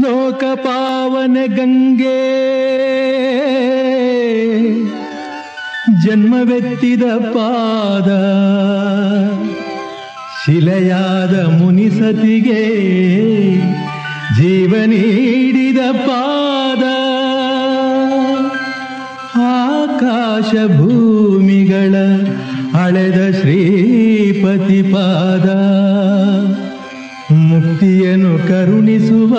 ಲೋಕ ಪಾವನ ಗಂಗೆ ಜನ್ಮವೆತ್ತಿದ ಪಾದ ಶಿಲೆಯಾದ ಮುನಿಸತಿಗೆ ಜೀವ ನೀಡಿದ ಪಾದ ಆಕಾಶ ಭೂಮಿಗಳ ಅಳೆದ ಶ್ರೀಪತಿ ಪಾದ ಮುಕ್ತಿಯನ್ನು ಕರುಣಿಸುವ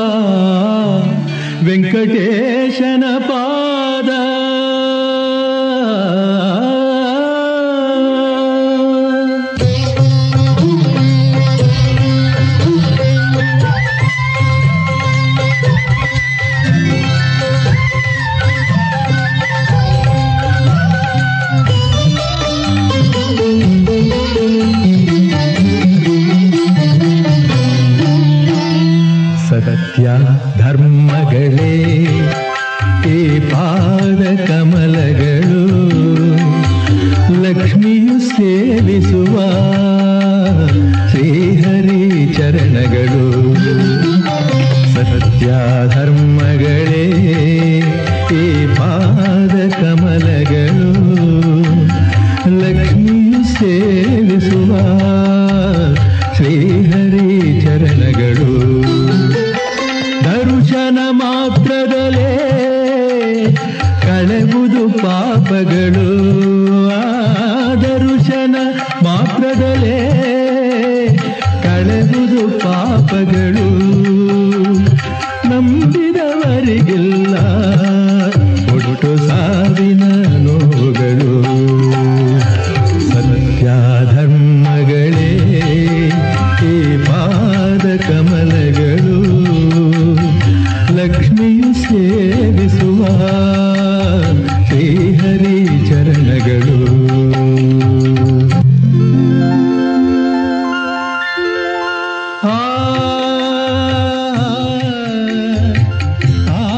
ವೆಂಕಟೇಶನ ಪಾದ ಸತ್ಯ ಧರ್ಮಗಳೇ ಈ ಪಾದ ಕಮಲಗಳು ಲಕ್ಷ್ಮಿಯು ಸೇವಿಸುವ ಶ್ರೀಹರಿ ಚರಣಗಳು ಸತ್ಯ ಧರ್ಮಗಳೇ ಈ ಪಾದ ಕಮಲಗಳು ಲಕ್ಷ್ಮಿಯು ಸೇವಿಸುವ ಶ್ರೀಹರಿ ಚರಣಗಳು ದರ್ಶನ ಮಾತ್ರದಲೇ ಕಳೆಬುದು ಪಾಪಗಳು ಆ ದರ್ಶನ ಮಾತ್ರದಲೇ ಕಳೆಬುದು ಪಾಪಗಳು ನಂಬಿದವರಿಗಿಲ್ಲ ಒಟ್ಟು ಸಾವಿನ ನೋಗಳು ಸತ್ಯ ಧರ್ಮಗಳೇ ಈ ಪಾದ ಕಮಲಗಳು ಲಕ್ಷ್ಮಿಯು ಸೇವಿಸುವ ಶ್ರೀಹರಿ ಚರಣಗಳು ಆ ಆ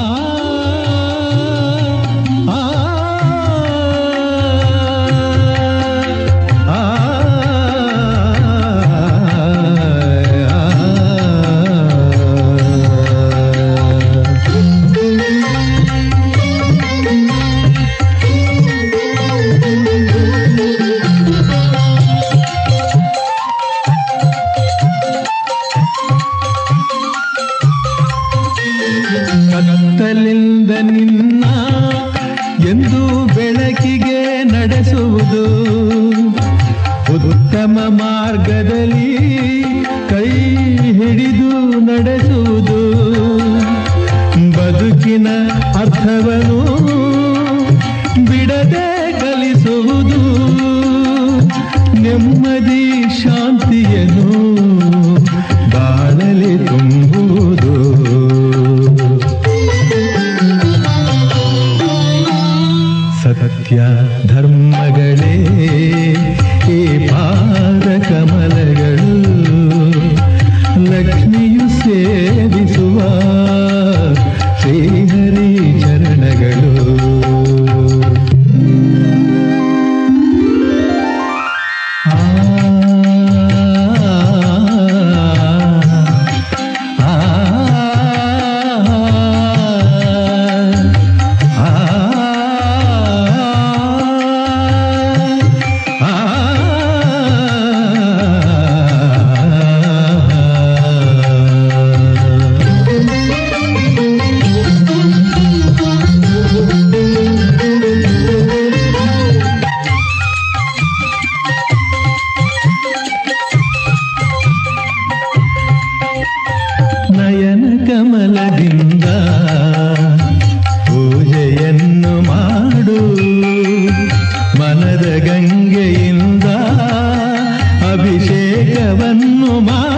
ಕತ್ತಲಿಂದ ನಿನ್ನ ಎಂದು ಬೆಳಕಿಗೆ ನಡೆಸುವುದು ಉತ್ತಮ ಮಾರ್ಗದಲ್ಲಿ ಕೈ ಹಿಡಿದು ನಡೆಸುವುದು ಬದುಕಿನ ಅರ್ಥವನ್ನು ಬಿಡದೆ ಕಲಿಸುವುದು ನೆಮ್ಮದಿ ಶಾಂತಿಯನ್ನು ಬಾಳಲಿ ತುಂಬುವುದು ಸತ್ಯ ಧರ್ಮಗಳೇ ಈ ಪಾದ ಕಮಲಗಳು ಲಕ್ಷ್ಮಿಯು ಸೇವಿಸುವ ಶ್ರೀಹರಿ ಚರಣಗಳು ಆ ಆ ನಯನ ಕಮಲದಿಂದ ಪೂಜೆಯನ್ನು ಮಾಡು ಮನದ ಗಂಗೆಯಿಂದ ಅಭಿಷೇಕವನ್ನು ಮಾಡು